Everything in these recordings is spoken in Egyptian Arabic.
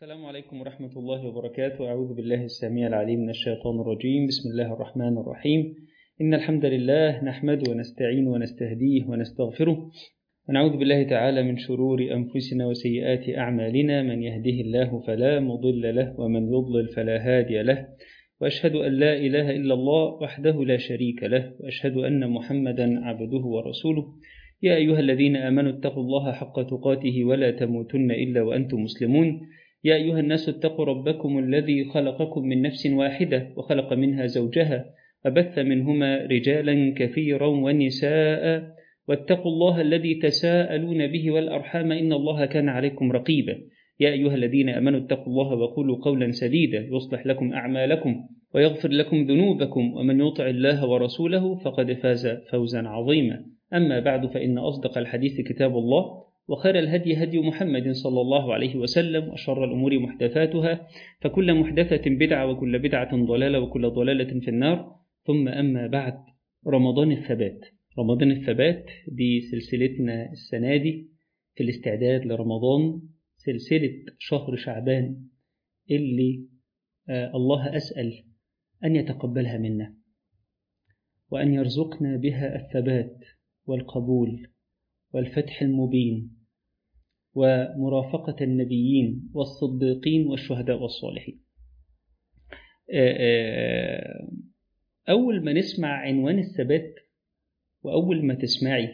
السلام عليكم ورحمة الله وبركاته أعوذ بالله السميع العليم من الشيطان الرجيم بسم الله الرحمن الرحيم إن الحمد لله نحمده ونستعين ونستهديه ونستغفره ونعوذ بالله تعالى من شرور أنفسنا وسيئات أعمالنا من يهده الله فلا مضل له ومن يضلل فلا هادي له وأشهد أن لا إله إلا الله وحده لا شريك له وأشهد أن محمدا عبده ورسوله يا أيها الذين آمنوا اتقوا الله حق تقاته ولا تموتن إلا وأنتم مسلمون يا أيها الناس اتقوا ربكم الذي خلقكم من نفس واحدة وخلق منها زوجها وبث منهما رجالا كثيرا ونساء واتقوا الله الذي تساءلون به والأرحام إن الله كان عليكم رقيبا يا أيها الذين آمنوا اتقوا الله وقولوا قولا سديدا يصلح لكم أعمالكم ويغفر لكم ذنوبكم ومن يطع الله ورسوله فقد فاز فوزا عظيما أما بعد فإن أصدق الحديث كتاب الله وخير الهدي هدي محمد صلى الله عليه وسلم وشر الأمور محدثاتها فكل محدثة بدعة وكل بدعة ضلالة وكل ضلالة في النار ثم أما بعد رمضان الثبات رمضان الثبات دي سلسلتنا السنة دي في الاستعداد لرمضان سلسلة شهر شعبان اللي آه الله أسأل أن يتقبلها منا وأن يرزقنا بها الثبات والقبول والفتح المبين ومرافقة النبيين والصديقين والشهداء والصالحين أول ما نسمع عنوان الثبات وأول ما تسمعي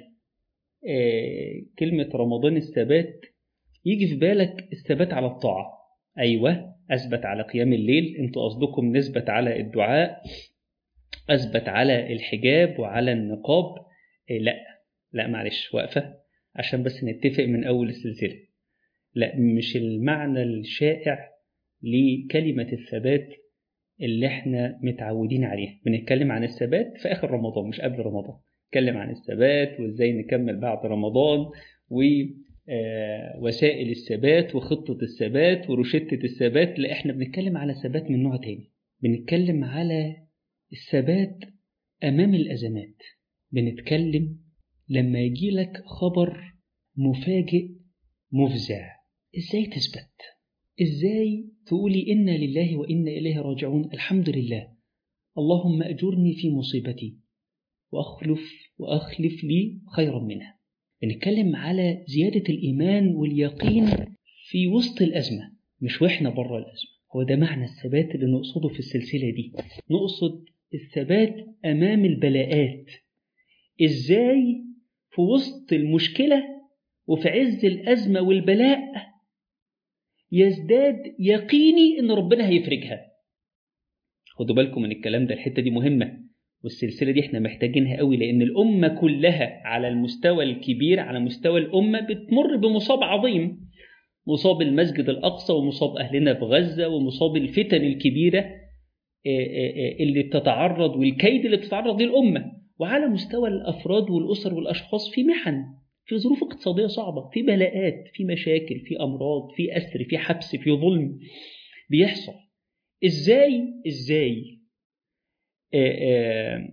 كلمة رمضان الثبات يجي في بالك الثبات على الطاعة أيوة أثبت على قيام الليل أنتوا قصدكم نثبت على الدعاء أثبت على الحجاب وعلى النقاب لا لا معلش واقفة عشان بس نتفق من أول السلسلة لا مش المعنى الشائع لكلمة الثبات اللي احنا متعودين عليها بنتكلم عن الثبات في آخر رمضان مش قبل رمضان نتكلم عن الثبات وازاي نكمل بعد رمضان ووسائل الثبات وخطة الثبات وروشتة الثبات لا احنا بنتكلم على ثبات من نوع تاني بنتكلم على الثبات أمام الأزمات بنتكلم لما يجي لك خبر مفاجئ مفزع ازاي تثبت ازاي تقولي انا لله وانا اليه راجعون الحمد لله اللهم اجرني في مصيبتي واخلف واخلف لي خيرا منها بنتكلم على زياده الايمان واليقين في وسط الازمه مش واحنا بره الازمه هو ده معنى الثبات اللي نقصده في السلسله دي نقصد الثبات امام البلاءات ازاي في وسط المشكلة وفي عز الأزمة والبلاء يزداد يقيني إن ربنا هيفرجها خدوا بالكم من الكلام ده الحتة دي مهمة والسلسلة دي احنا محتاجينها قوي لأن الأمة كلها على المستوى الكبير على مستوى الأمة بتمر بمصاب عظيم مصاب المسجد الأقصى ومصاب أهلنا في غزة ومصاب الفتن الكبيرة اللي بتتعرض والكيد اللي بتتعرض للأمة وعلى مستوى الافراد والاسر والاشخاص في محن في ظروف اقتصاديه صعبه في بلاءات في مشاكل في امراض في اسر في حبس في ظلم بيحصل ازاي ازاي آآ آآ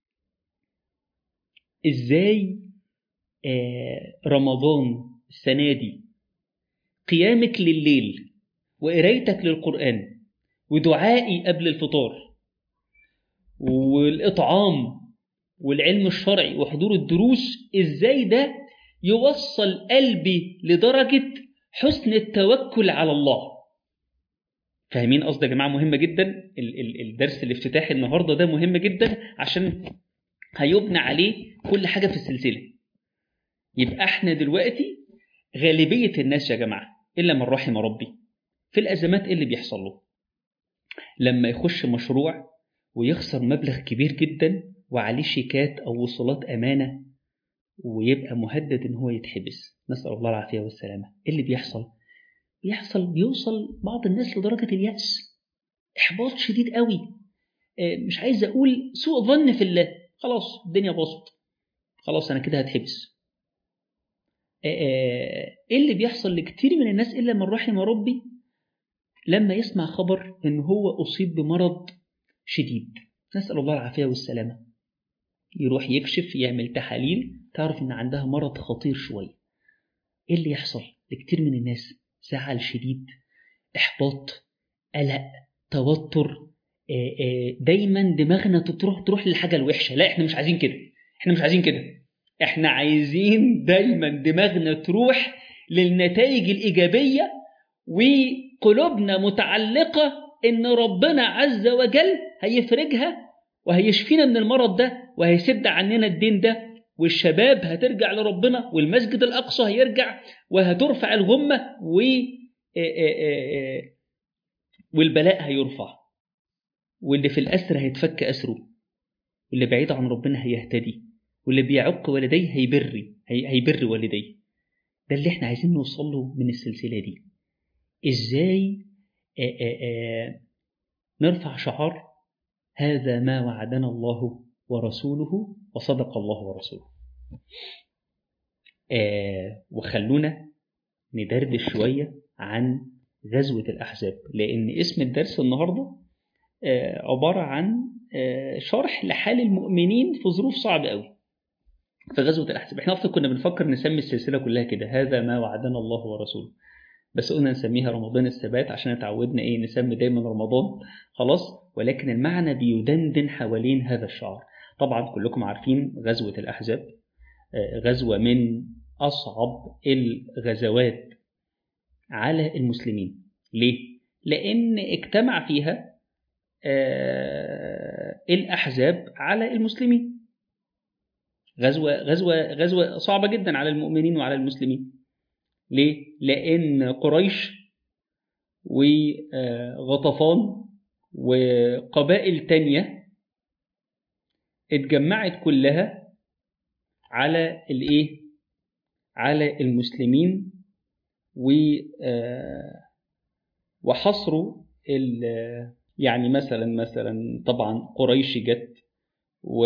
ازاي آآ رمضان السنه دي قيامك لليل وقرايتك للقران ودعائي قبل الفطار والاطعام والعلم الشرعي وحضور الدروس ازاي ده يوصل قلبي لدرجة حسن التوكل على الله فاهمين قصدي يا جماعة مهمة جدا الدرس الافتتاحي النهاردة ده مهم جدا عشان هيبنى عليه كل حاجة في السلسلة يبقى احنا دلوقتي غالبية الناس يا جماعة إلا من رحم ربي في الأزمات إيه اللي بيحصل له لما يخش مشروع ويخسر مبلغ كبير جدا وعليه شيكات أو وصولات أمانة ويبقى مهدد إن هو يتحبس نسأل الله العافية والسلامة إيه اللي بيحصل؟ بيحصل بيوصل بعض الناس لدرجة اليأس إحباط شديد قوي مش عايز أقول سوء ظن في الله خلاص الدنيا باظت خلاص أنا كده هتحبس إيه اللي بيحصل لكتير من الناس إلا من رحم ربي لما يسمع خبر إن هو أصيب بمرض شديد نسأل الله العافية والسلامة يروح يكشف يعمل تحاليل تعرف إن عندها مرض خطير شوية إيه اللي يحصل لكتير من الناس زعل شديد احباط قلق توتر دايما دماغنا تروح تروح للحاجه الوحشه لا احنا مش عايزين كده احنا مش عايزين كده احنا عايزين دايما دماغنا تروح للنتائج الايجابيه وقلوبنا متعلقه ان ربنا عز وجل هيفرجها وهيشفينا من المرض ده وهيسد عننا الدين ده والشباب هترجع لربنا والمسجد الاقصى هيرجع وهترفع الغمه و والبلاء هيرفع واللي في الأسر هيتفك أسره واللي بعيد عن ربنا هيهتدي واللي بيعق والديه هيبر هي هيبر والديه ده اللي احنا عايزين نوصل له من السلسلة دي ازاي آآ آآ نرفع شعار هذا ما وعدنا الله ورسوله وصدق الله ورسوله وخلونا ندردش شوية عن غزوة الأحزاب لأن اسم الدرس النهاردة عبارة عن شرح لحال المؤمنين في ظروف صعبة قوي في غزوة الأحزاب احنا أصلا كنا بنفكر نسمي السلسلة كلها كده هذا ما وعدنا الله ورسوله بس قلنا نسميها رمضان الثبات عشان اتعودنا ايه نسمي دايما رمضان خلاص ولكن المعنى بيدندن حوالين هذا الشعار طبعا كلكم عارفين غزوة الأحزاب غزوة من أصعب الغزوات على المسلمين ليه؟ لأن اجتمع فيها الأحزاب على المسلمين غزوة غزوة غزوة صعبة جدا على المؤمنين وعلى المسلمين ليه؟ لأن قريش وغطفان وقبائل تانية اتجمعت كلها على الايه؟ على المسلمين و وحصروا يعني مثلا مثلا طبعا قريش جت و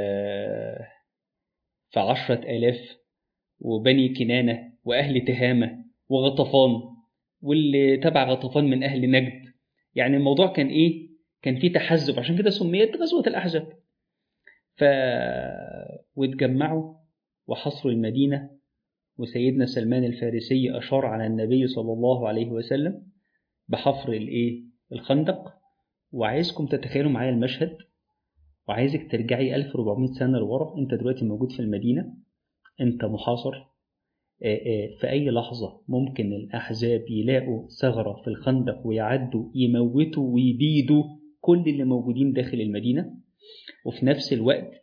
في عشرة آلاف وبني كنانة وأهل تهامة وغطفان واللي تبع غطفان من أهل نجد يعني الموضوع كان إيه؟ كان فيه تحزب عشان كده سميت غزوة الأحزاب ف واتجمعوا وحصروا المدينة وسيدنا سلمان الفارسي أشار على النبي صلى الله عليه وسلم بحفر الإيه؟ الخندق وعايزكم تتخيلوا معايا المشهد وعايزك ترجعي 1400 سنة لورا انت دلوقتي موجود في المدينة انت محاصر في أي لحظة ممكن الأحزاب يلاقوا ثغرة في الخندق ويعدوا يموتوا ويبيدوا كل اللي موجودين داخل المدينة وفي نفس الوقت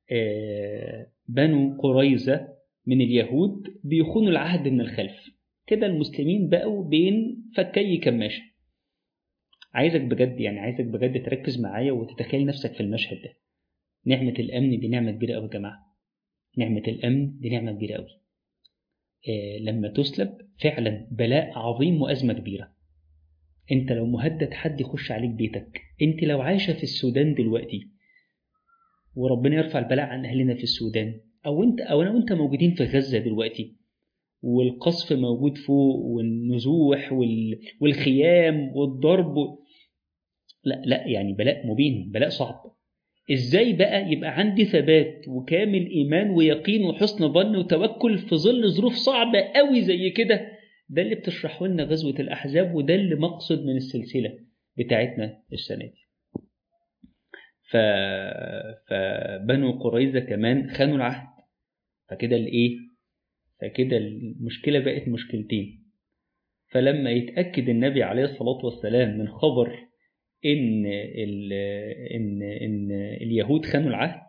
بنو قريظة من اليهود بيخونوا العهد من الخلف كده المسلمين بقوا بين فكي كماشة عايزك بجد يعني عايزك بجد تركز معايا وتتخيل نفسك في المشهد ده نعمة الأمن دي نعمة كبيرة أوي يا جماعة نعمة الأمن دي نعمة كبيرة أوي آه لما تسلب فعلا بلاء عظيم وأزمة كبيرة أنت لو مهدد حد يخش عليك بيتك أنت لو عايشة في السودان دلوقتي وربنا يرفع البلاء عن أهلنا في السودان أو أنت أو أنا وأنت موجودين في غزة دلوقتي والقصف موجود فوق والنزوح وال... والخيام والضرب لا لا يعني بلاء مبين بلاء صعب ازاي بقى يبقى عندي ثبات وكامل ايمان ويقين وحسن ظن وتوكل في ظل ظروف صعبه قوي زي كده ده اللي بتشرحه لنا غزوه الاحزاب وده اللي مقصد من السلسله بتاعتنا السنه دي ف... فبنو قريظه كمان خانوا العهد فكده الايه فكده المشكله بقت مشكلتين فلما يتاكد النبي عليه الصلاه والسلام من خبر ان ال ان ان اليهود خانوا العهد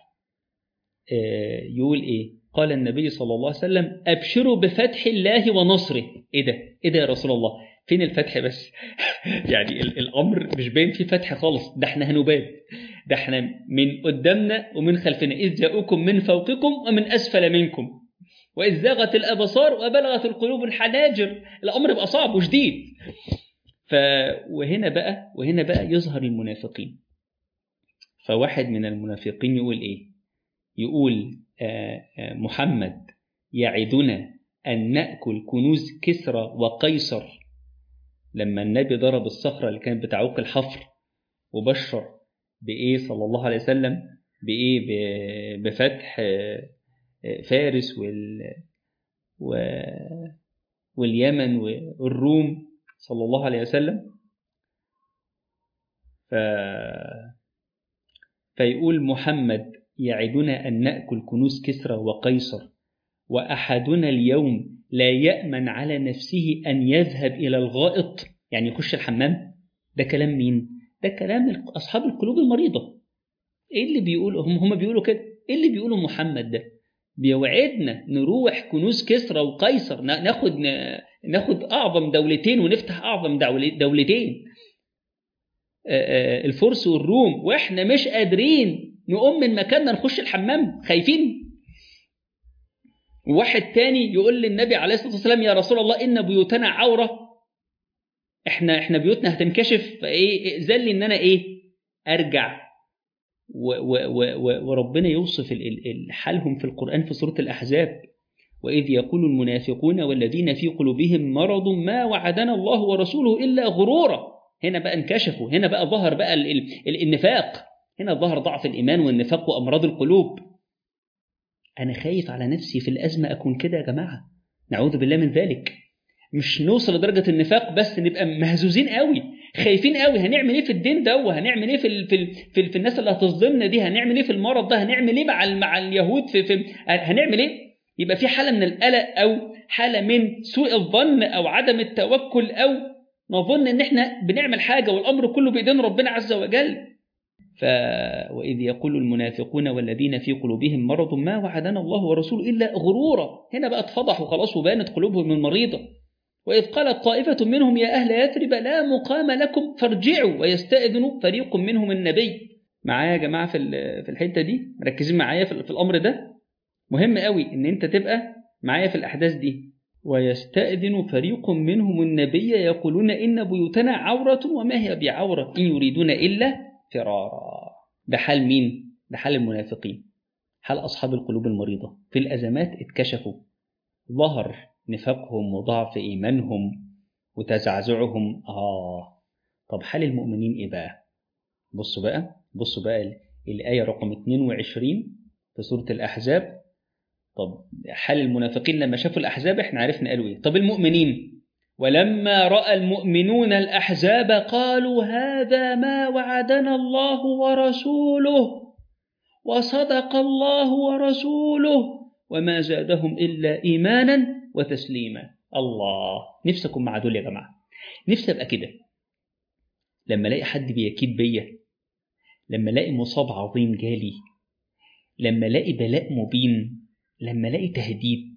يقول ايه قال النبي صلى الله عليه وسلم ابشروا بفتح الله ونصره ايه ده ايه ده يا رسول الله فين الفتح بس يعني الامر مش باين فيه فتح خالص ده احنا هنبات ده احنا من قدامنا ومن خلفنا اذ جاءوكم من فوقكم ومن اسفل منكم واذ زاغت الابصار وبلغت القلوب الحناجر الامر بقى صعب وشديد ف وهنا بقى وهنا بقى يظهر المنافقين فواحد من المنافقين يقول ايه يقول آآ آآ محمد يعدنا ان ناكل كنوز كسرى وقيصر لما النبي ضرب الصخره اللي كانت بتعوق الحفر وبشر بايه صلى الله عليه وسلم بايه بفتح فارس وال واليمن والروم صلى الله عليه وسلم ف... فيقول محمد يعدنا أن نأكل كنوز كسرى وقيصر وأحدنا اليوم لا يأمن على نفسه أن يذهب إلى الغائط يعني يخش الحمام ده كلام مين؟ ده كلام أصحاب القلوب المريضة إيه اللي بيقولوا هم هم بيقولوا كده إيه اللي بيقولوا محمد ده؟ بيوعدنا نروح كنوز كسرى وقيصر ناخد ناخد أعظم دولتين ونفتح أعظم دولتين الفرس والروم واحنا مش قادرين نقوم من مكاننا نخش الحمام خايفين وواحد تاني يقول للنبي عليه الصلاه والسلام يا رسول الله ان بيوتنا عوره احنا احنا بيوتنا هتنكشف فايه زل ان انا ايه ارجع و و و وربنا يوصف حالهم في القران في سوره الاحزاب واذ يقول المنافقون والذين في قلوبهم مرض ما وعدنا الله ورسوله الا غرورا هنا بقى انكشفوا هنا بقى ظهر بقى ال ال النفاق هنا ظهر ضعف الايمان والنفاق وامراض القلوب انا خايف على نفسي في الازمه اكون كده يا جماعه نعوذ بالله من ذلك مش نوصل لدرجه النفاق بس نبقى مهزوزين قوي خايفين قوي هنعمل ايه في الدين ده وهنعمل ايه في ال في ال في, ال في الناس اللي هتظلمنا دي هنعمل ايه في المرض ده هنعمل ايه مع مع اليهود في, في هنعمل ايه يبقى في حاله من القلق او حاله من سوء الظن او عدم التوكل او نظن ان احنا بنعمل حاجه والامر كله بايدين ربنا عز وجل ف... وإذ يقول المنافقون والذين في قلوبهم مرض ما وعدنا الله ورسوله إلا غرورا هنا بقى اتفضحوا خلاص وبانت قلوبهم المريضة وإذ قالت طائفة منهم يا أهل يثرب لا مقام لكم فارجعوا ويستأذن فريق منهم النبي معايا يا جماعة في في الحتة دي مركزين معايا في, في الأمر ده مهم قوي إن أنت تبقى معايا في الأحداث دي ويستأذن فريق منهم النبي يقولون إن بيوتنا عورة وما هي بعورة إن يريدون إلا فرارا ده حال مين؟ ده حال المنافقين حال أصحاب القلوب المريضة في الأزمات اتكشفوا ظهر نفاقهم وضعف إيمانهم وتزعزعهم آه طب حال المؤمنين إيه بقى؟ بصوا بقى بصوا بقى الآية رقم 22 في سورة الأحزاب طب حال المنافقين لما شافوا الأحزاب احنا عرفنا قالوا إيه طب المؤمنين ولما راى المؤمنون الاحزاب قالوا هذا ما وعدنا الله ورسوله وصدق الله ورسوله وما زادهم الا ايمانا وتسليما الله نفسكم مع دول يا جماعه نفسي ابقى كده لما الاقي حد بيكيد بيا لما الاقي مصاب عظيم جالي لما الاقي بلاء مبين لما الاقي تهديد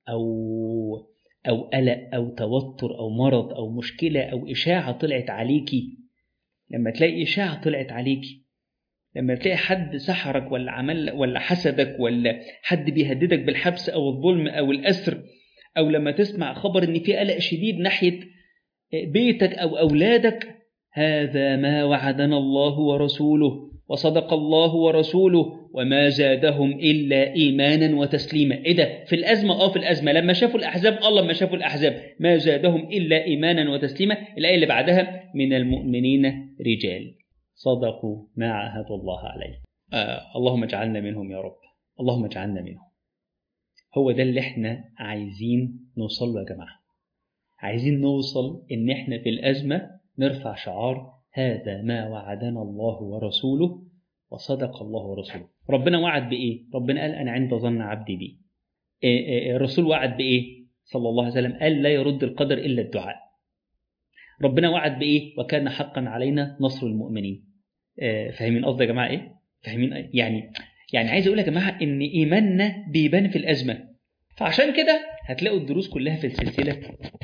او أو قلق أو توتر أو مرض أو مشكلة أو إشاعة طلعت عليكي لما تلاقي إشاعة طلعت عليكي لما تلاقي حد سحرك ولا عمل ولا حسدك ولا حد بيهددك بالحبس أو الظلم أو الأسر أو لما تسمع خبر إن في قلق شديد ناحية بيتك أو أولادك هذا ما وعدنا الله ورسوله وصدق الله ورسوله وما زادهم إلا إيمانا وتسليما إيه ده في الأزمة آه في الأزمة لما شافوا الأحزاب الله لما شافوا الأحزاب ما زادهم إلا إيمانا وتسليما الآية اللي بعدها من المؤمنين رجال صدقوا ما عاهدوا الله عليه آه اللهم اجعلنا منهم يا رب اللهم اجعلنا منهم هو ده اللي احنا عايزين نوصل له يا جماعة عايزين نوصل ان احنا في الأزمة نرفع شعار هذا ما وعدنا الله ورسوله وصدق الله ورسوله ربنا وعد بإيه؟ ربنا قال أنا عند ظن عبدي بي الرسول وعد بإيه؟ صلى الله عليه وسلم قال لا يرد القدر إلا الدعاء ربنا وعد بإيه؟ وكان حقا علينا نصر المؤمنين فاهمين قصدي يا جماعة إيه؟ فاهمين يعني يعني عايز أقول يا جماعة إن إيماننا بيبان في الأزمة فعشان كده هتلاقوا الدروس كلها في السلسلة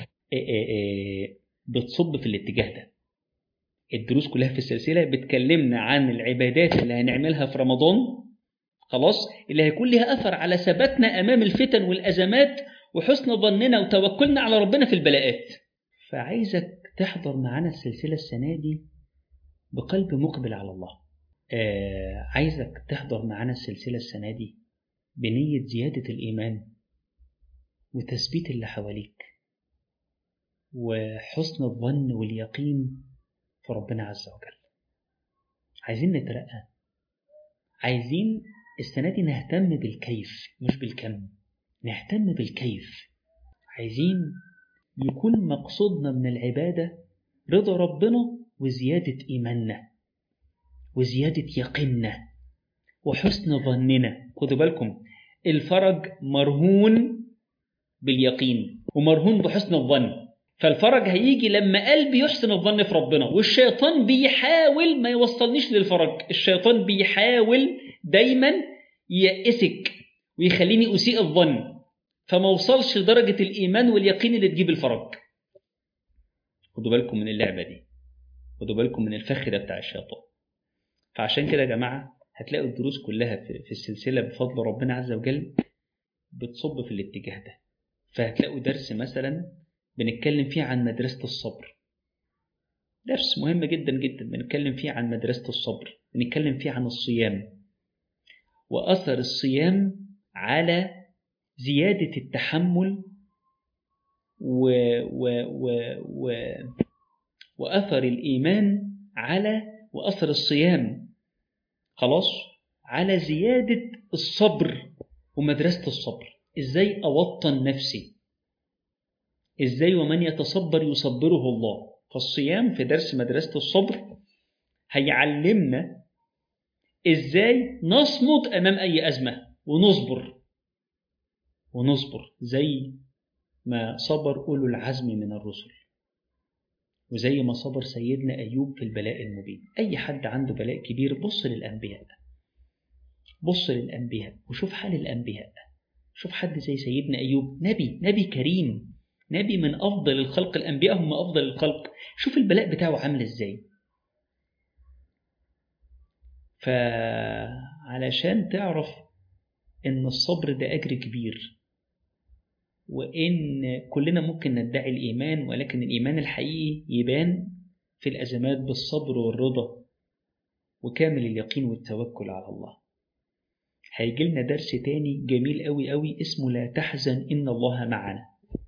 بتصب في الاتجاه ده الدروس كلها في السلسله بتكلمنا عن العبادات اللي هنعملها في رمضان خلاص اللي هيكون لها اثر على ثباتنا امام الفتن والازمات وحسن ظننا وتوكلنا على ربنا في البلاءات فعايزك تحضر معانا السلسله السنه دي بقلب مقبل على الله آه عايزك تحضر معانا السلسله السنه دي بنيه زياده الايمان وتثبيت اللي حواليك وحسن الظن واليقين في ربنا عز وجل عايزين نترقى عايزين السنة دي نهتم بالكيف مش بالكم نهتم بالكيف عايزين يكون مقصودنا من العبادة رضا ربنا وزيادة إيماننا وزيادة يقيننا وحسن ظننا خدوا بالكم الفرج مرهون باليقين ومرهون بحسن الظن فالفرج هيجي لما قلبي يحسن الظن في ربنا والشيطان بيحاول ما يوصلنيش للفرج الشيطان بيحاول دايما ييأسك ويخليني أسيء الظن فما وصلش لدرجة الإيمان واليقين اللي تجيب الفرج خدوا بالكم من اللعبة دي خدوا بالكم من الفخ ده بتاع الشيطان فعشان كده يا جماعة هتلاقوا الدروس كلها في السلسلة بفضل ربنا عز وجل بتصب في الاتجاه ده فهتلاقوا درس مثلا بنتكلم فيه عن مدرسة الصبر درس مهم جدا جدا بنتكلم فيه عن مدرسة الصبر بنتكلم فيه عن الصيام وأثر الصيام على زيادة التحمل و و و و وأثر الإيمان على وأثر الصيام خلاص على زيادة الصبر ومدرسة الصبر إزاي أوطن نفسي إزاي ومن يتصبر يصبره الله فالصيام في درس مدرسة الصبر هيعلمنا إزاي نصمد أمام أي أزمة ونصبر ونصبر زي ما صبر أولو العزم من الرسل وزي ما صبر سيدنا أيوب في البلاء المبين أي حد عنده بلاء كبير بص للأنبياء بص للأنبياء وشوف حال الأنبياء شوف حد زي سيدنا أيوب نبي نبي كريم نبي من أفضل الخلق الأنبياء هم أفضل الخلق شوف البلاء بتاعه عامل إزاي فعلشان تعرف إن الصبر ده أجر كبير وإن كلنا ممكن ندعي الإيمان ولكن الإيمان الحقيقي يبان في الأزمات بالصبر والرضا وكامل اليقين والتوكل على الله هيجي لنا درس تاني جميل قوي قوي اسمه لا تحزن إن الله معنا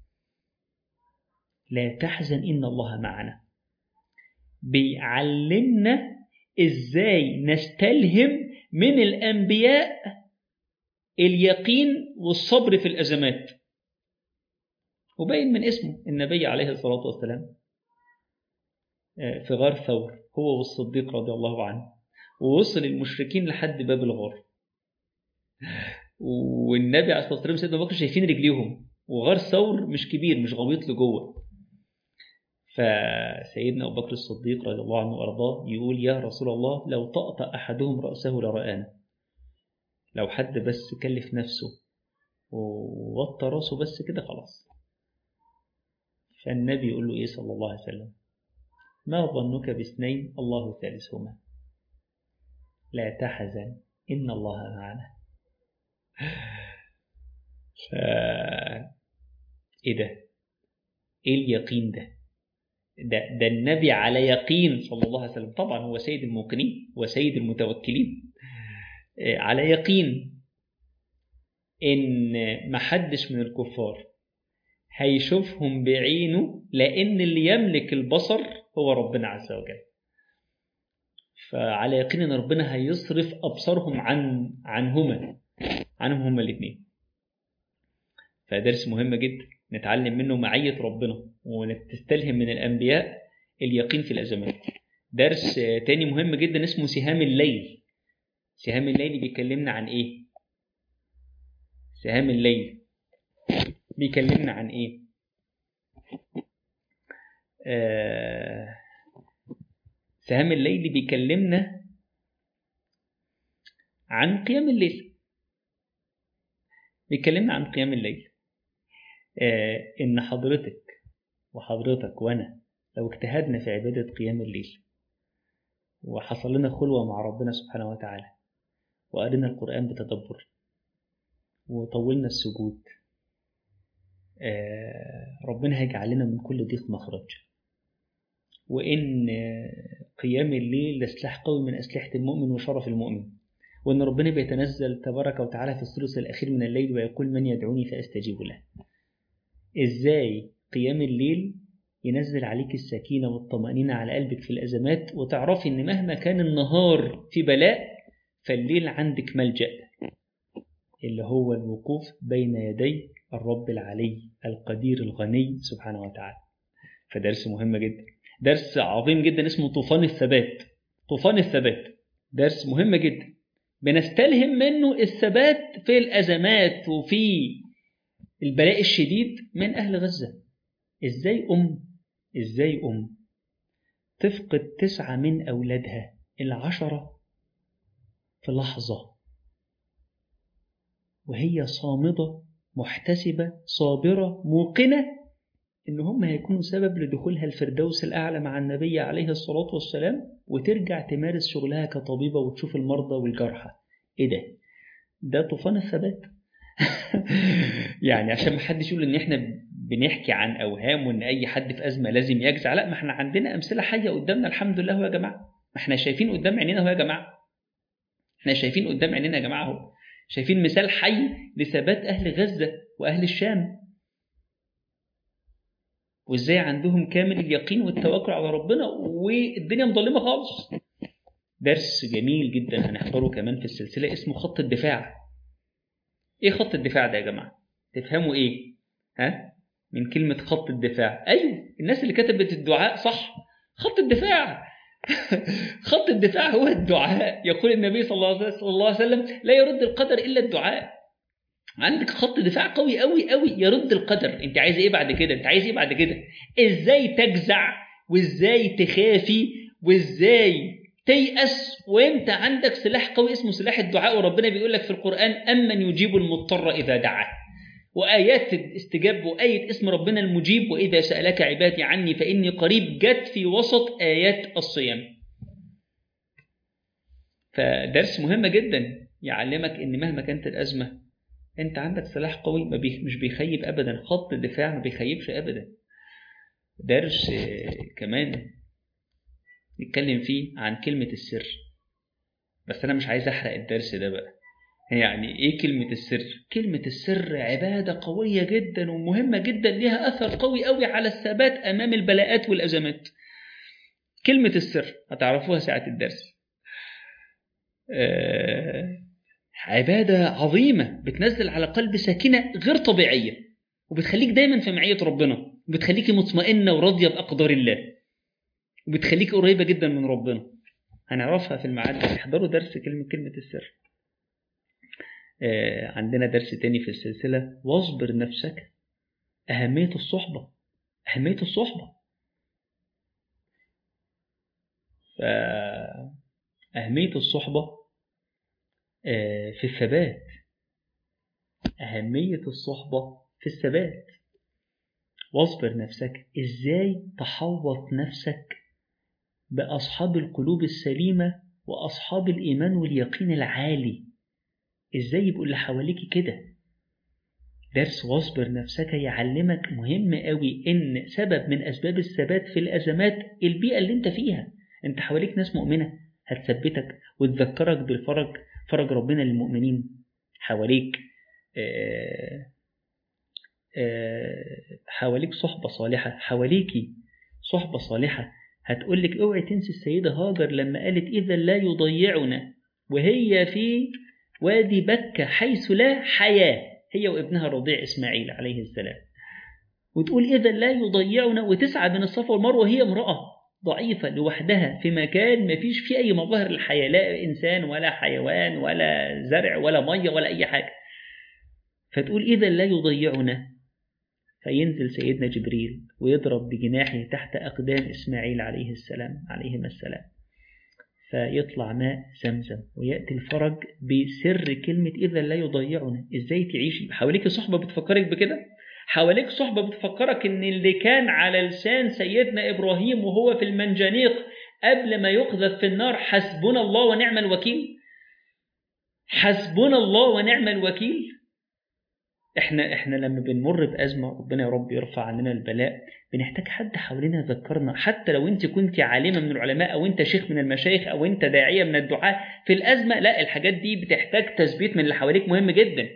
لا تحزن إن الله معنا بيعلمنا إزاي نستلهم من الأنبياء اليقين والصبر في الأزمات وبين من اسمه النبي عليه الصلاة والسلام في غار ثور هو والصديق رضي الله عنه ووصل المشركين لحد باب الغار والنبي عليه الصلاة والسلام سيدنا بكر شايفين رجليهم وغار ثور مش كبير مش غويط لجوه فسيدنا أبو بكر الصديق رضي الله عنه وأرضاه يقول يا رسول الله لو طأطأ أحدهم رأسه لرآنا لو حد بس كلف نفسه ووطى راسه بس كده خلاص فالنبي يقول له إيه صلى الله عليه وسلم ما ظنك باثنين الله ثالثهما لا تحزن إن الله معنا ف... إيه ده إيه اليقين ده ده, ده النبي على يقين صلى الله عليه وسلم طبعا هو سيد الموقنين وسيد المتوكلين على يقين إن محدش من الكفار هيشوفهم بعينه لأن اللي يملك البصر هو ربنا عز وجل فعلى يقين ان ربنا هيصرف ابصارهم عن عنهما عنهم هما الاثنين فدرس مهم جدا نتعلم منه معية ربنا ونستلهم من الأنبياء اليقين في الأزمات درس تاني مهم جدا اسمه سهام الليل سهام الليل بيكلمنا عن ايه سهام الليل بيكلمنا عن ايه آه سهام الليل بيكلمنا عن قيام الليل بيكلمنا عن قيام الليل آه إن حضرتك وحضرتك وأنا لو اجتهدنا في عبادة قيام الليل وحصل لنا خلوة مع ربنا سبحانه وتعالى وقرينا القرآن بتدبر وطولنا السجود آه ربنا هيجعل لنا من كل ضيق مخرج وإن قيام الليل لسلاح قوي من أسلحة المؤمن وشرف المؤمن وإن ربنا بيتنزل تبارك وتعالى في الثلث الأخير من الليل ويقول من يدعوني فأستجيب له إزاي قيام الليل ينزل عليك السكينة والطمأنينة على قلبك في الأزمات وتعرفي إن مهما كان النهار في بلاء فالليل عندك ملجأ اللي هو الوقوف بين يدي الرب العلي القدير الغني سبحانه وتعالى فدرس مهم جدا درس عظيم جدا اسمه طوفان الثبات طوفان الثبات درس مهم جدا بنستلهم منه الثبات في الأزمات وفي البلاء الشديد من أهل غزة إزاي أم إزاي أم تفقد تسعة من أولادها العشرة في لحظة وهي صامدة محتسبة صابرة موقنة إن هم هيكونوا سبب لدخولها الفردوس الأعلى مع النبي عليه الصلاة والسلام وترجع تمارس شغلها كطبيبة وتشوف المرضى والجرحى إيه ده؟ ده طوفان الثبات يعني عشان ما حدش يقول إن إحنا بنحكي عن أوهام وإن أي حد في أزمة لازم يجزع لا ما إحنا عندنا أمثلة حية قدامنا الحمد لله يا جماعة ما إحنا شايفين قدام عينينا أهو يا جماعة إحنا شايفين قدام عينينا يا جماعة أهو شايفين مثال حي لثبات أهل غزة وأهل الشام وإزاي عندهم كامل اليقين والتوكل على ربنا والدنيا مظلمة خالص درس جميل جدا هنحضره كمان في السلسلة اسمه خط الدفاع إيه خط الدفاع ده يا جماعة؟ تفهموا إيه؟ ها؟ من كلمة خط الدفاع أيوه الناس اللي كتبت الدعاء صح خط الدفاع خط الدفاع هو الدعاء يقول النبي صلى الله عليه وسلم لا يرد القدر الا الدعاء عندك خط دفاع قوي قوي قوي يرد القدر انت عايز ايه بعد كده انت عايز ايه بعد كده ازاي تجزع وازاي تخافي وازاي تيأس وانت عندك سلاح قوي اسمه سلاح الدعاء وربنا بيقول لك في القرآن أمن يجيب المضطر إذا دعاه وآيات الاستجاب وآية اسم ربنا المجيب وإذا سألك عبادي عني فإني قريب جت في وسط آيات الصيام فدرس مهم جدا يعلمك إن مهما كانت الأزمة أنت عندك سلاح قوي ما بي مش بيخيب أبدا خط الدفاع ما بيخيبش أبدا درس كمان نتكلم فيه عن كلمة السر بس أنا مش عايز أحرق الدرس ده بقى يعني ايه كلمة السر؟ كلمة السر عبادة قوية جدا ومهمة جدا لها أثر قوي قوي على الثبات أمام البلاءات والأزمات. كلمة السر هتعرفوها ساعة الدرس. آه عبادة عظيمة بتنزل على قلب ساكنة غير طبيعية وبتخليك دايما في معية ربنا وبتخليكي مطمئنة وراضية بأقدار الله وبتخليك قريبة جدا من ربنا هنعرفها في الميعاد احضروا درس كلمة كلمة السر آه عندنا درس تاني في السلسلة واصبر نفسك أهمية الصحبة أهمية الصحبة فأهمية الصحبة آه في الثبات أهمية الصحبة في الثبات واصبر نفسك إزاي تحوط نفسك بأصحاب القلوب السليمة وأصحاب الإيمان واليقين العالي إزاي يبقوا اللي حواليك كده درس واصبر نفسك يعلمك مهم قوي إن سبب من أسباب الثبات في الأزمات البيئة اللي أنت فيها أنت حواليك ناس مؤمنة هتثبتك وتذكرك بالفرج فرج ربنا للمؤمنين حواليك آآ آآ حواليك صحبة صالحة حواليكي صحبة صالحة هتقولك اوعي تنسي السيدة هاجر لما قالت إذا لا يضيعنا وهي في وادي بكة حيث لا حياة هي وابنها الرضيع إسماعيل عليه السلام وتقول إذا لا يضيعنا وتسعى بين الصفا والمروة وهي امرأة ضعيفة لوحدها في مكان ما فيش فيه أي مظاهر الحياة لا إنسان ولا حيوان ولا زرع ولا مية ولا أي حاجة فتقول إذا لا يضيعنا فينزل سيدنا جبريل ويضرب بجناحه تحت أقدام إسماعيل عليه السلام عليهما السلام فيطلع ماء زمزم ويأتي الفرج بسر كلمة إذا لا يضيعنا إزاي تعيشي حواليك صحبة بتفكرك بكده حواليك صحبة بتفكرك إن اللي كان على لسان سيدنا إبراهيم وهو في المنجنيق قبل ما يقذف في النار حسبنا الله ونعم الوكيل حسبنا الله ونعم الوكيل احنا احنا لما بنمر بازمه ربنا يا رب يرفع عننا البلاء بنحتاج حد حوالينا يذكرنا حتى لو انت كنت عالمه من العلماء او انت شيخ من المشايخ او انت داعيه من الدعاء في الازمه لا الحاجات دي بتحتاج تثبيت من اللي حواليك مهم جدا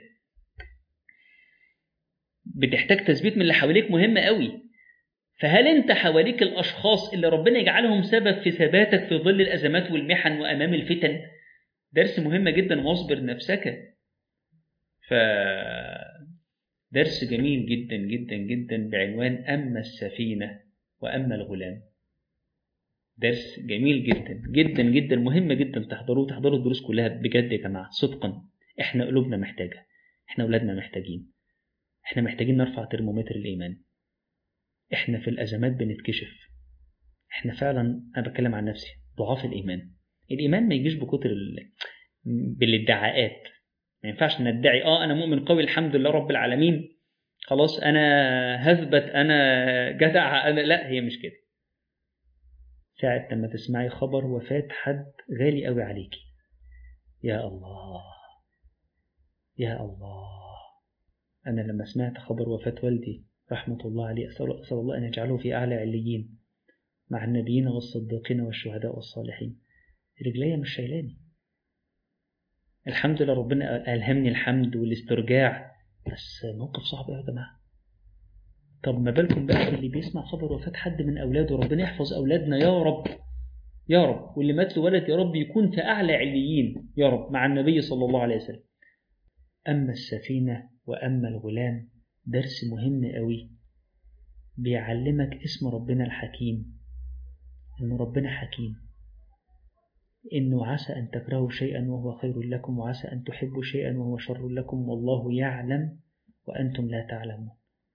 بتحتاج تثبيت من اللي حواليك مهم قوي فهل انت حواليك الاشخاص اللي ربنا يجعلهم سبب في ثباتك في ظل الازمات والمحن وامام الفتن درس مهم جدا واصبر نفسك ف درس جميل جدا جدا جدا بعنوان أما السفينة وأما الغلام درس جميل جدا جدا جدا مهم جدا تحضروه تحضروا الدروس كلها بجد يا جماعة صدقا احنا قلوبنا محتاجة احنا أولادنا محتاجين احنا محتاجين نرفع ترمومتر الإيمان احنا في الأزمات بنتكشف احنا فعلا أنا بتكلم عن نفسي ضعاف الإيمان الإيمان ما يجيش بكتر ال... بالادعاءات ما ينفعش ندعي اه انا مؤمن قوي الحمد لله رب العالمين خلاص انا هثبت انا جدع انا لا هي مش كده ساعة لما تسمعي خبر وفاة حد غالي قوي عليكي يا الله يا الله أنا لما سمعت خبر وفاة والدي رحمة الله عليه أسأل, أسأل الله أن يجعله في أعلى عليين مع النبيين والصديقين والشهداء والصالحين رجليا مش شايلاني الحمد لله ربنا ألهمني الحمد والاسترجاع بس موقف صعب يا جماعة طب ما بالكم بقى اللي بيسمع خبر وفاة حد من أولاده ربنا يحفظ أولادنا يا رب يا رب واللي مات له ولد يا رب يكون في أعلى عليين يا رب مع النبي صلى الله عليه وسلم أما السفينة وأما الغلام درس مهم قوي بيعلمك اسم ربنا الحكيم إن ربنا حكيم إنه عسى أن تكرهوا شيئا وهو خير لكم وعسى أن تحبوا شيئا وهو شر لكم والله يعلم وأنتم لا تعلمون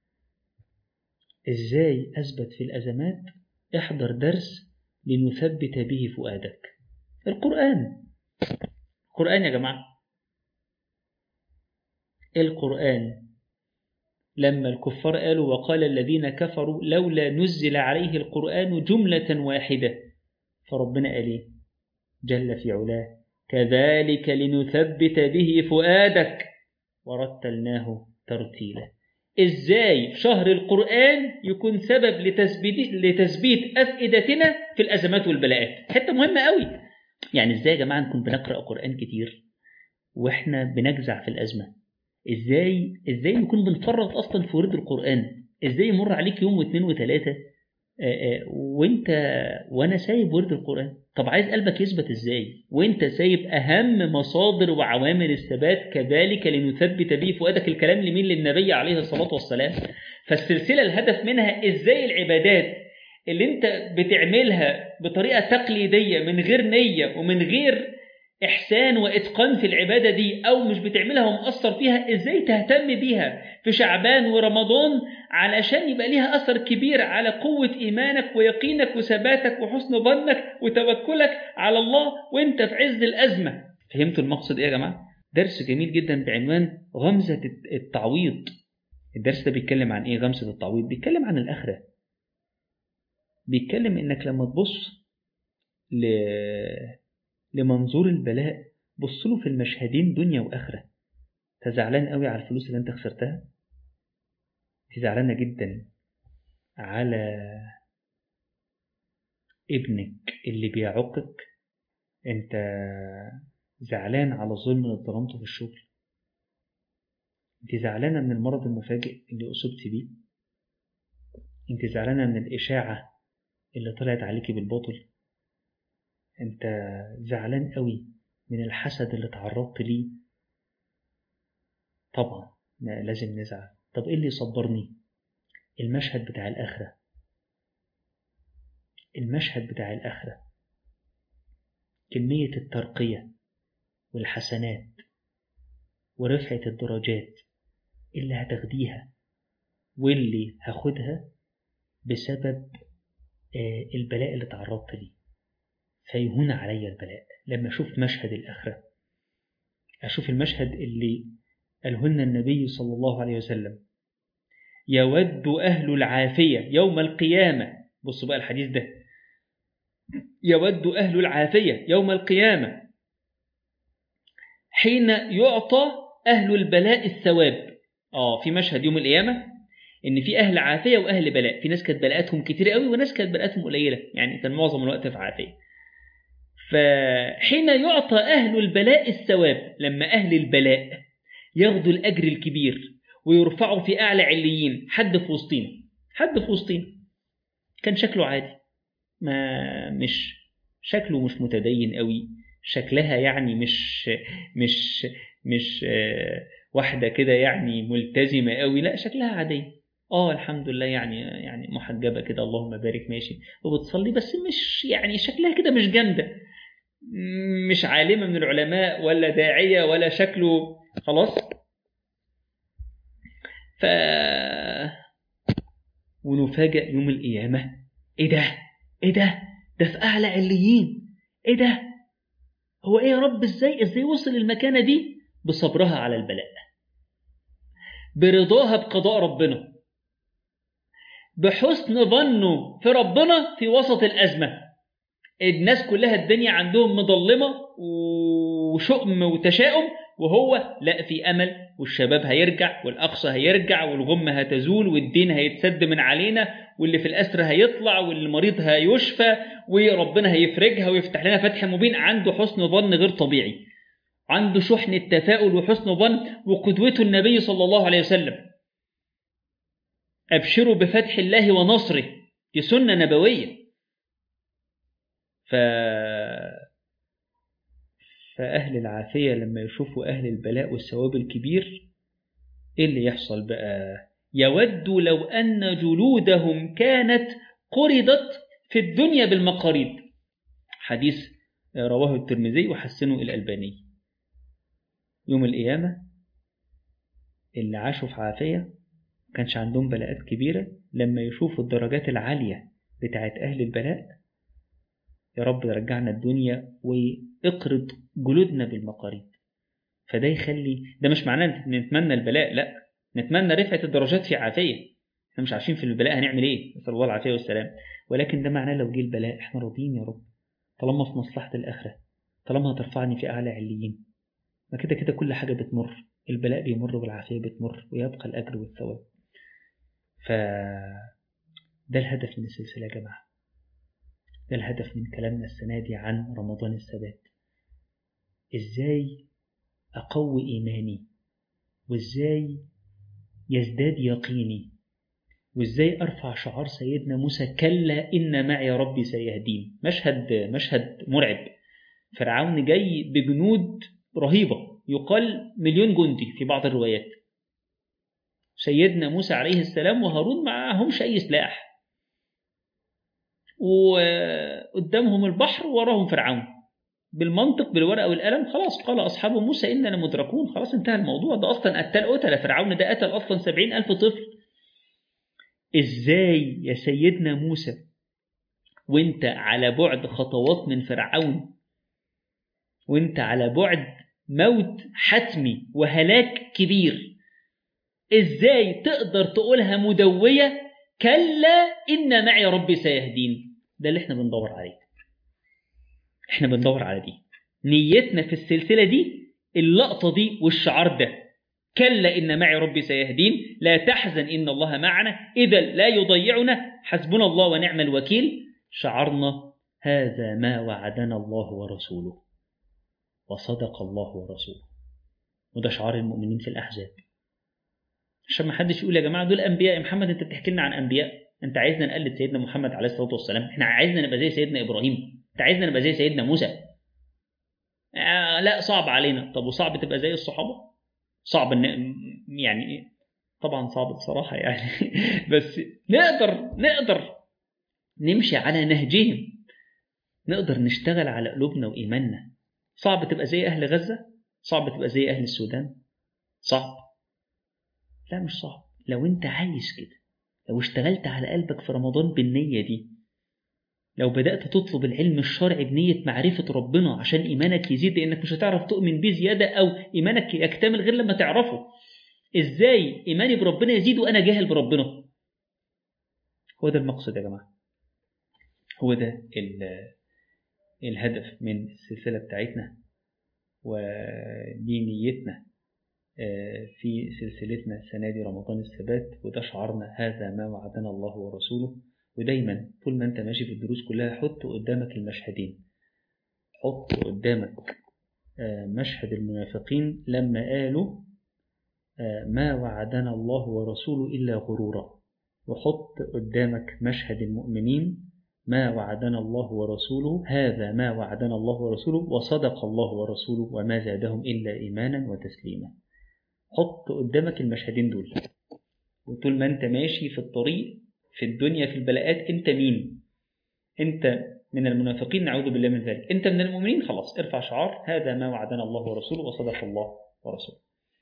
إزاي أثبت في الأزمات احضر درس لنثبت به فؤادك القرآن القرآن يا جماعة القرآن لما الكفار قالوا وقال الذين كفروا لولا نزل عليه القرآن جملة واحدة فربنا قال ايه جل في علاه كذلك لنثبت به فؤادك ورتلناه ترتيلا ازاي شهر القرآن يكون سبب لتثبيت لتثبيت أفئدتنا في الأزمات والبلاءات حتة مهمة قوي يعني ازاي يا جماعة نكون بنقرأ قرآن كتير واحنا بنجزع في الأزمة ازاي ازاي نكون بنفرط اصلا في ورد القران ازاي يمر عليك يوم واثنين وثلاثه وانت وانا سايب ورد القران طب عايز قلبك يثبت ازاي وانت سايب اهم مصادر وعوامل الثبات كذلك لنثبت به فؤادك الكلام لمين للنبي عليه الصلاه والسلام فالسلسله الهدف منها ازاي العبادات اللي انت بتعملها بطريقه تقليديه من غير نيه ومن غير إحسان وإتقان في العبادة دي أو مش بتعملها ومأثر فيها إزاي تهتم بيها في شعبان ورمضان علشان يبقى ليها أثر كبير على قوة إيمانك ويقينك وثباتك وحسن ظنك وتوكلك على الله وإنت في عز الأزمة فهمتوا المقصد إيه يا جماعة؟ درس جميل جدا بعنوان غمزة التعويض الدرس ده بيتكلم عن إيه غمزة التعويض؟ بيتكلم عن الآخرة بيتكلم إنك لما تبص ل لمنظور البلاء بص له في المشهدين دنيا وآخرة انت زعلان قوي على الفلوس اللي انت خسرتها انت زعلانة جدا على ابنك اللي بيعقك انت زعلان على الظلم اللي اتظلمته في الشغل انت زعلانة من المرض المفاجئ اللي أصبت بيه انت زعلانة من الإشاعة اللي طلعت عليكي بالباطل انت زعلان قوي من الحسد اللي تعرضت ليه طبعا لازم نزعل طب ايه اللي يصبرني المشهد بتاع الاخره المشهد بتاع الاخره كميه الترقيه والحسنات ورفعه الدرجات اللي هتاخديها واللي هاخدها بسبب البلاء اللي تعرضت ليه فيهون علي البلاء لما أشوف مشهد الآخرة أشوف المشهد اللي قاله لنا النبي صلى الله عليه وسلم يود أهل العافية يوم القيامة بصوا بقى الحديث ده يود أهل العافية يوم القيامة حين يعطى أهل البلاء الثواب آه في مشهد يوم القيامة ان في اهل عافيه واهل بلاء في ناس كانت بلاءاتهم كتير قوي وناس كانت بلاءاتهم قليله يعني كان معظم الوقت في عافيه فحين يعطى أهل البلاء الثواب لما أهل البلاء ياخدوا الأجر الكبير ويرفعوا في أعلى عليين حد في وسطينا حد في وسطينا كان شكله عادي ما مش شكله مش متدين قوي شكلها يعني مش مش مش واحدة كده يعني ملتزمة قوي لا شكلها عادية اه الحمد لله يعني يعني محجبة كده اللهم بارك ماشي وبتصلي بس مش يعني شكلها كده مش جامدة مش عالمة من العلماء ولا داعية ولا شكله خلاص ف ونفاجأ يوم القيامة ايه ده ايه ده ده في اعلى عليين ايه ده هو ايه يا رب ازاي ازاي وصل المكانة دي بصبرها على البلاء برضاها بقضاء ربنا بحسن ظنه في ربنا في وسط الأزمة الناس كلها الدنيا عندهم مظلمة وشؤم وتشاؤم وهو لا في أمل والشباب هيرجع والأقصى هيرجع والغمة هتزول والدين هيتسد من علينا واللي في الأسر هيطلع والمريض هيشفى وربنا هيفرجها ويفتح لنا فتح مبين عنده حسن ظن غير طبيعي عنده شحن التفاؤل وحسن ظن وقدوته النبي صلى الله عليه وسلم أبشروا بفتح الله ونصره دي سنة نبوية ف... فأهل العافية لما يشوفوا أهل البلاء والثواب الكبير إيه اللي يحصل بقى يود لو أن جلودهم كانت قرضت في الدنيا بالمقاريض حديث رواه الترمذي وحسنه الألباني يوم القيامة اللي عاشوا في عافية كانش عندهم بلاءات كبيرة لما يشوفوا الدرجات العالية بتاعت أهل البلاء يا رب رجعنا الدنيا واقرض جلودنا بالمقاريض فده يخلي ده مش معناه نتمنى البلاء لا نتمنى رفعة الدرجات في عافية احنا مش عارفين في البلاء هنعمل ايه نسأل الله العافية والسلام ولكن ده معناه لو جه البلاء احنا راضيين يا رب طالما في مصلحة الآخرة طالما هترفعني في أعلى عليين ما كده كده كل حاجة بتمر البلاء بيمر والعافية بتمر ويبقى الأجر والثواب ف ده الهدف من السلسلة يا جماعة ده الهدف من كلامنا السنة دي عن رمضان الثبات ازاي أقوي إيماني وازاي يزداد يقيني وازاي ارفع شعار سيدنا موسى كلا ان معي ربي سيهدين مشهد مشهد مرعب فرعون جاي بجنود رهيبه يقال مليون جندي في بعض الروايات سيدنا موسى عليه السلام وهارون معهمش اي سلاح وقدامهم البحر وراهم فرعون بالمنطق بالورقه والقلم خلاص قال اصحاب موسى اننا مدركون خلاص انتهى الموضوع ده اصلا قتل قتل فرعون ده قتل اصلا سبعين الف طفل ازاي يا سيدنا موسى وانت على بعد خطوات من فرعون وانت على بعد موت حتمي وهلاك كبير ازاي تقدر تقولها مدوية كلا إن معي ربي سيهدين ده اللي احنا بندور عليه احنا بندور على دي نيتنا في السلسلة دي اللقطة دي والشعار ده كلا إن معي ربي سيهدين لا تحزن إن الله معنا إذا لا يضيعنا حسبنا الله ونعم الوكيل شعرنا هذا ما وعدنا الله ورسوله وصدق الله ورسوله وده شعار المؤمنين في الأحزاب عشان ما حدش يقول يا جماعة دول أنبياء يا محمد أنت بتحكي لنا عن أنبياء أنت عايزنا نقلد سيدنا محمد عليه الصلاة والسلام إحنا عايزنا نبقى زي سيدنا إبراهيم أنت عايزنا نبقى زي سيدنا موسى آه لا صعب علينا طب وصعب تبقى زي الصحابة صعب ان يعني طبعا صعب بصراحة يعني بس نقدر نقدر نمشي على نهجهم نقدر نشتغل على قلوبنا وإيماننا صعب تبقى زي أهل غزة صعب تبقى زي أهل السودان صعب لا مش صعب لو أنت عايز كده لو اشتغلت على قلبك في رمضان بالنية دي لو بدأت تطلب العلم الشرعي بنية معرفة ربنا عشان إيمانك يزيد لأنك مش هتعرف تؤمن بيه زيادة أو إيمانك يكتمل غير لما تعرفه إزاي إيماني بربنا يزيد وأنا جاهل بربنا هو ده المقصد يا جماعة هو ده الهدف من السلسلة بتاعتنا ودي نيتنا في سلسلتنا السنة دي رمضان الثبات وده شعارنا هذا ما وعدنا الله ورسوله ودايما طول ما انت ماشي في الدروس كلها حط قدامك المشهدين حط قدامك مشهد المنافقين لما قالوا ما وعدنا الله ورسوله إلا غرورا وحط قدامك مشهد المؤمنين ما وعدنا الله ورسوله هذا ما وعدنا الله ورسوله وصدق الله ورسوله وما زادهم إلا إيمانا وتسليما حط قدامك المشهدين دول وطول ما انت ماشي في الطريق في الدنيا في البلاءات انت مين انت من المنافقين نعوذ بالله من ذلك انت من المؤمنين خلاص ارفع شعار هذا ما وعدنا الله ورسوله وصدق الله ورسوله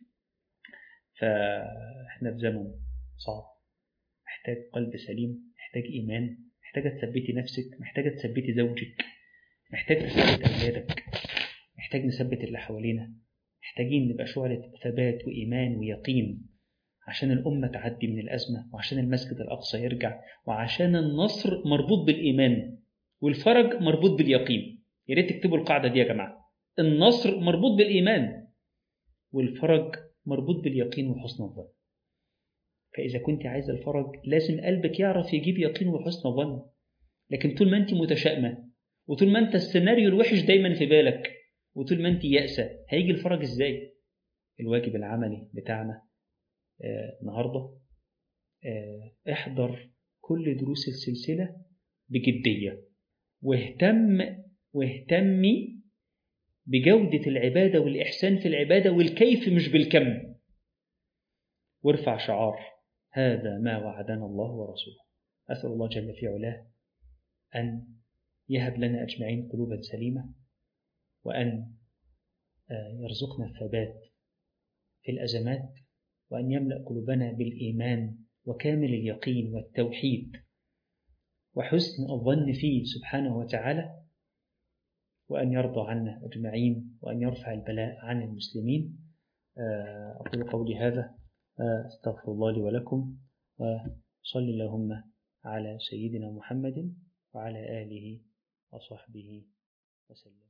فاحنا في زمن صعب محتاج قلب سليم محتاج ايمان محتاجه تثبتي نفسك محتاجه تثبتي زوجك محتاج تثبت اولادك محتاج نثبت اللي حوالينا محتاجين نبقى شعلة ثبات وإيمان ويقين عشان الأمة تعدي من الأزمة وعشان المسجد الأقصى يرجع وعشان النصر مربوط بالإيمان والفرج مربوط باليقين يا ريت تكتبوا القاعدة دي يا جماعة النصر مربوط بالإيمان والفرج مربوط باليقين وحسن الظن فإذا كنت عايز الفرج لازم قلبك يعرف يجيب يقين وحسن ظن لكن طول ما أنت متشائمة وطول ما أنت السيناريو الوحش دايما في بالك وطول ما أنت يأسة هيجي الفرج إزاي؟ الواجب العملي بتاعنا آه النهارده آه احضر كل دروس السلسلة بجدية واهتم واهتمي بجودة العبادة والإحسان في العبادة والكيف مش بالكم وارفع شعار هذا ما وعدنا الله ورسوله أسأل الله جل في علاه أن يهب لنا أجمعين قلوبا سليمة وأن يرزقنا الثبات في الأزمات وأن يملأ قلوبنا بالإيمان وكامل اليقين والتوحيد وحسن الظن فيه سبحانه وتعالى وأن يرضى عنا أجمعين وأن يرفع البلاء عن المسلمين أقول قولي هذا أستغفر الله لي ولكم وصل اللهم على سيدنا محمد وعلى آله وصحبه وسلم